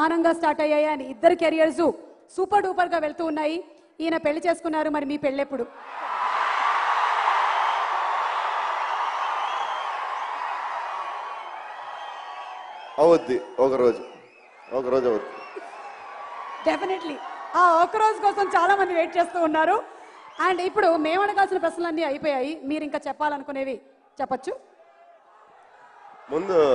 సమానంగా స్టార్ట్ అయ్యాయి అని ఇద్దరు కెరియర్స్ సూపర్ డూపర్ గా వెళ్తూ ఉన్నాయి ఈయన పెళ్లి చేసుకున్నారు మరి మీ పెళ్ళెప్పుడు అవుద్ది ఒక రోజు ఒక రోజు అవుద్ది డెఫినెట్లీ ఆ ఒక్క రోజు కోసం చాలా మంది వెయిట్ చేస్తూ ఉన్నారు అండ్ ఇప్పుడు మేము అడగాల్సిన ప్రశ్నలన్నీ అయిపోయాయి మీరు ఇంకా చెప్పాలనుకునేవి చెప్పొచ్చు ముందు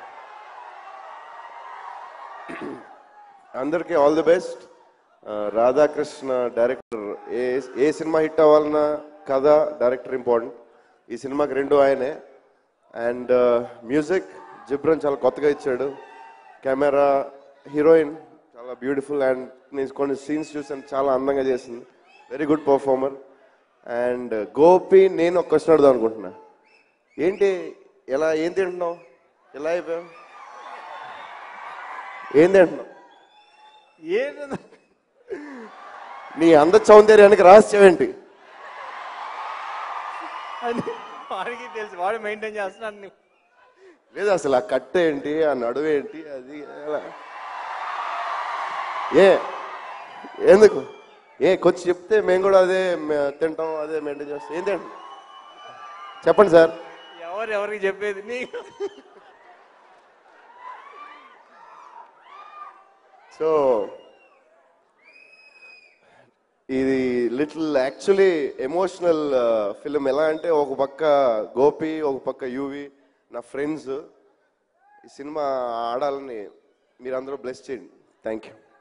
అందరికీ all the best Radhakrishna director ఏ ఏ సినిమా హిట్ అవ్వాలన్నా కథ డైరెక్టర్ ఇంపార్టెంట్ ఈ సినిమాకి రెండు ఆయనే అండ్ మ్యూజిక్ జిబ్రన్ చాలా కొత్తగా ఇచ్చాడు కెమెరా హీరోయిన్ చాలా బ్యూటిఫుల్ అండ్ నేను కొన్ని సీన్స్ చూసాను చాలా అందంగా చేసింది very good performer and Gopi నేను ఒక క్వశ్చన్ అడుగుదాం అనుకుంటున్నా ఏంటి ఎలా ఏం తింటున్నావు ఎలా అయిపోయావు ఏం తింటున్నావు ఏంటి నీ అంద సౌందర్యానికి రహస్యం ఏంటి అది వాడికి తెలుసు వాడు మెయింటైన్ చేస్తున్నాడు నువ్వు లేదు అసలు ఆ కట్ట ఏంటి ఆ నడువు ఏంటి అది ఎలా ఏ ఎందుకు ఏ కొంచెం చెప్తే మేము కూడా అదే మే- తింటాం అదే మెయింటైన్ చేస్తాం ఏం తింటాం చెప్పండి సార్ ఎవరు ఎవరికి చెప్పేది నీకు సో ఇది లిటిల్ యాక్చువల్లీ ఎమోషనల్ ఫిలిం ఎలా అంటే ఒక పక్క గోపి ఒక పక్క యూవి నా ఫ్రెండ్స్ ఈ సినిమా ఆడాలని మీరందరూ బ్లెస్ చేయండి థ్యాంక్ యూ